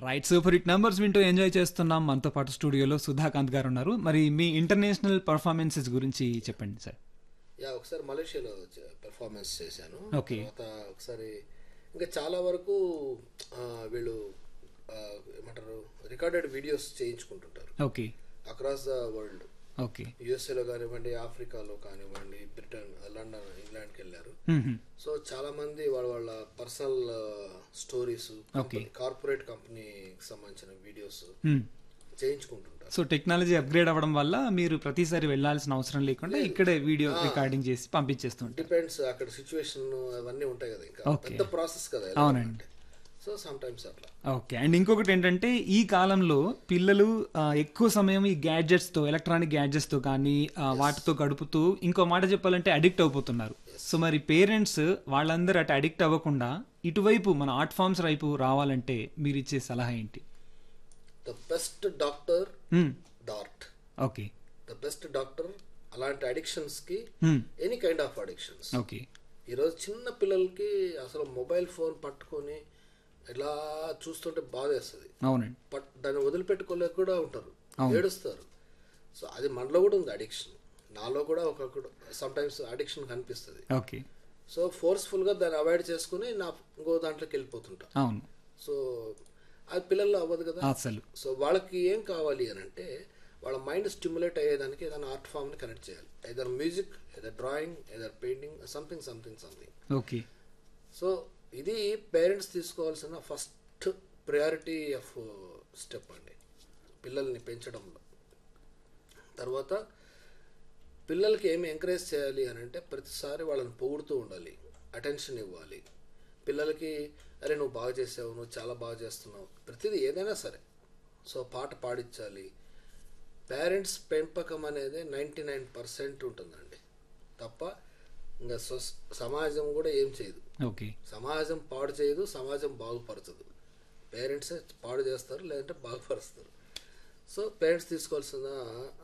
Right super hit numbers వింటూ enjoy చేస్తున్నాం మనతో పాటు స్టూడియోలో సుధాకాంత్ గారు ఉన్నారు మరి మీ ఇంటర్నేషనల్ పర్ఫార్మెన్సెస్ గురించి చెప్పండి సార్ యా ఒకసారి మలేషియాలో పెర్ఫార్మెన్స్ చేశాను Okay. తర్వాత ఒకసారి ఇంకా చాలా వరకు ఆ, వీళ్ళు ఆ, ఏమంటారు రికార్డెడ్ వీడియోస్ చేయించుకుంటుంటారు okay across the world okay యుఎస్ఏలో కానివ్వండి ఆఫ్రికాలో కానివ్వండి బ్రిటన్ లండన్ ఇంగ్లాండ్కి వెళ్ళారు సో చాలా మంది వాళ్ళ వాళ్ళ పర్సనల్ స్టోరీస్ Okay. కార్పొరేట్ కంపెనీకి సంబంధించిన వీడియోస్ చేయించుకుంటుంటారు సో టెక్నాలజీ అప్గ్రేడ్ అవ్వడం వల్ల మీరు ప్రతిసారి వెళ్ళాల్సిన అవసరం లేకుండా ఇక్కడే వీడియో రికార్డింగ్ చేసి పంపించేస్తుంటారు డిపెండ్స్ అక్కడ సిచ్యువేషన్ అవన్నీ ఉంటాయి కదా ఇంకా Okay. పెద్ద ప్రాసెస్ కదా అవునండి. సో సమ్ టైమ్స్ అట్లా ఓకే అండ్ ఇంకొకటి ఏంటంటే ఈ కాలంలో పిల్లలు ఆ, ఎక్కువ సమయం ఈ గ్యాడ్జెట్స్ తో ఎలక్ట్రానిక్ గ్యాడ్జెట్స్ తో కానీ ఆ, వాటితో గడుపుతూ ఇంకో మాట చెప్పాలంటే అడిక్ట్ అయిపోతున్నారు సో మరి పేరెంట్స్ వాళ్ళందరూ అటు అడిక్ట్ అవ్వకుండా ఇటువైపు మన ఆర్ట్ ఫామ్స్ వైపు రావాలంటే మీరు ఇచ్చే సలహా ఏంటి ద బెస్ట్ డాక్టర్ మ్మ్. డార్ట్ ఓకే ద బెస్ట్ డాక్టర్ అలాంటి అడిక్షన్స్ కి మ్మ్. Any kind of addictions okay ఈరోజు చిన్న పిల్లలకి అసలు మొబైల్ ఫోన్ పట్టుకొని ఇలా చూస్తుంటే బాధ వేస్తుంది అవునండి పట్ దాన్ని వదిలిపెట్టుకోలేక కూడా ఉంటారు ఏడుస్తారు సో అది మనలో కూడా ఉంది అడిక్షన్ నాలో కూడా ఒక సమ్ టైమ్స్ అడిక్షన్ కనిపిస్తుంది ఓకే సో ఫోర్స్ఫుల్గా దాన్ని అవాయిడ్ చేసుకుని నా ఇంకో దాంట్లోకి వెళ్ళిపోతుంటా అవును సో అది పిల్లల్లో అవ్వదు కదా అసలు సో వాళ్ళకి ఏం కావాలి అని అంటే వాళ్ళ మైండ్ స్టిమ్యులేట్ అయ్యేదానికి ఏదైనా ఆర్ట్ ఫామ్ని కనెక్ట్ చేయాలి either music either drawing either painting something something something okay so ఇది పేరెంట్స్ తీసుకోవాల్సిన ఫస్ట్ ప్రయారిటీ ఆఫ్ స్టెప్ అండి పిల్లల్ని పెంచడంలో తర్వాత పిల్లలకి ఏమి ఎంకరేజ్ చేయాలి అని అంటే ప్రతిసారి వాళ్ళని పొగుడుతూ ఉండాలి అటెన్షన్ ఇవ్వాలి పిల్లలకి అరే నువ్వు బాగా చేసావు నువ్వు చాలా బాగా చేస్తున్నావు ప్రతిదీ ఏదైనా సరే సో పాట పాడించాలి పేరెంట్స్ పెంపకం అనేది నైంటీ నైన్ పర్సెంట్ ఉంటుందండి తప్ప ఇంకా సొస్ సమాజం కూడా ఏం చేయదు ఓకే సమాజం పాడు చేయదు సమాజం బాగుపరచదు పేరెంట్సే పాడు చేస్తారు లేదంటే బాగుపరుస్తారు సో పేరెంట్స్ తీసుకోవాల్సిన